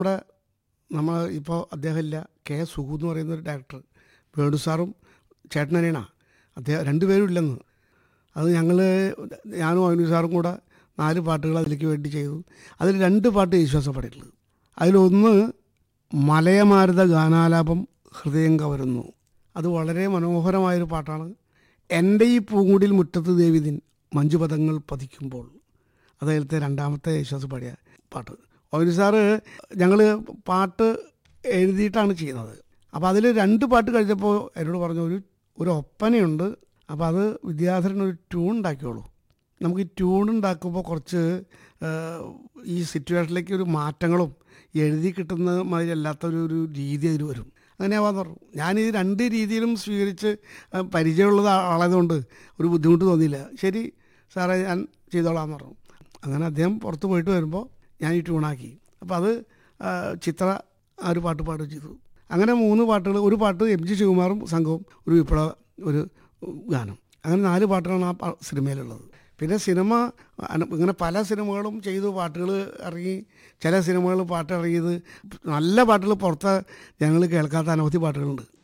ഇവിടെ നമ്മൾ ഇപ്പോൾ അദ്ദേഹം ഇല്ല കെ സുഗു എന്ന് പറയുന്ന ഒരു ഡയറക്ടർ വേണു സാറും ചേട്ടനനിയനാ അദ്ദേഹം രണ്ടുപേരും ഇല്ലെന്ന് അത് ഞങ്ങൾ ഞാനും അവനു സാറും കൂടെ നാല് പാട്ടുകൾ അതിലേക്ക് വേണ്ടി ചെയ്തു അതിൽ രണ്ട് പാട്ട് വിശ്വാസപ്പെട്ടിട്ടുള്ളത് അതിലൊന്ന് മലയമാരുത ഗാനാലാപം ഹൃദയം കവരുന്നു അത് വളരെ മനോഹരമായൊരു പാട്ടാണ് എൻ്റെ ഈ പൂങ്കുടിൽ മുറ്റത്ത് ദേവിദിൻ മഞ്ജുപദങ്ങൾ പതിക്കുമ്പോൾ അദ്ദേഹത്തെ രണ്ടാമത്തെ യേശുദാസ് പാടിയ പാട്ട് ഓവനി സാറ് ഞങ്ങൾ പാട്ട് എഴുതിയിട്ടാണ് ചെയ്യുന്നത് അപ്പോൾ അതിൽ രണ്ട് പാട്ട് കഴിഞ്ഞപ്പോൾ എന്നോട് പറഞ്ഞു ഒരു ഒരു ഒപ്പനയുണ്ട് അപ്പോൾ അത് വിദ്യാധരൻ ഒരു ട്യൂൺ ഉണ്ടാക്കിയോളൂ നമുക്ക് ഈ ട്യൂൺ ഉണ്ടാക്കുമ്പോൾ കുറച്ച് ആ, ഈ സിറ്റുവേഷനിലേക്ക് ഒരു മാറ്റങ്ങളും എഴുതി കിട്ടുന്ന മാതിരി അല്ലാത്ത ഒരു ഒരു രീതി അതിൽ വരും അങ്ങനെയാവാന്ന് പറഞ്ഞു ഞാനിത് രണ്ട് രീതിയിലും സ്വീകരിച്ച് ആ, പരിചയമുള്ളത് ആ- ആളായതുകൊണ്ട് ഒരു ബുദ്ധിമുട്ട് തോന്നിയില്ല ശരി സാറേ ഞാൻ ചെയ്തോളാം പറഞ്ഞു അങ്ങനെ അദ്ദേഹം പുറത്ത് പോയിട്ട് വരുമ്പോൾ ഞാൻ ഈ ട്യൂണാക്കി അപ്പോൾ അത് ആ, ചിത്ര ആ ഒരു പാട്ട് പാടുകയും ചെയ്തു അങ്ങനെ മൂന്ന് പാട്ടുകൾ ഒരു പാട്ട് എം ജി ശിവകുമാറും സംഘവും ഒരു വിപ്ലവ ഒരു ഗാനം അങ്ങനെ നാല് പാട്ടുകളാണ് ആ പ- സിനിമയിലുള്ളത് പിന്നെ സിനിമ അന- ഇങ്ങനെ പല സിനിമകളും ചെയ്തു പാട്ടുകൾ ഇറങ്ങി ചില സിനിമകൾ പാട്ട് ഇറങ്ങിയത് നല്ല പാട്ടുകൾ പുറത്ത് ഞങ്ങൾ കേൾക്കാത്ത അനവധി പാട്ടുകളുണ്ട്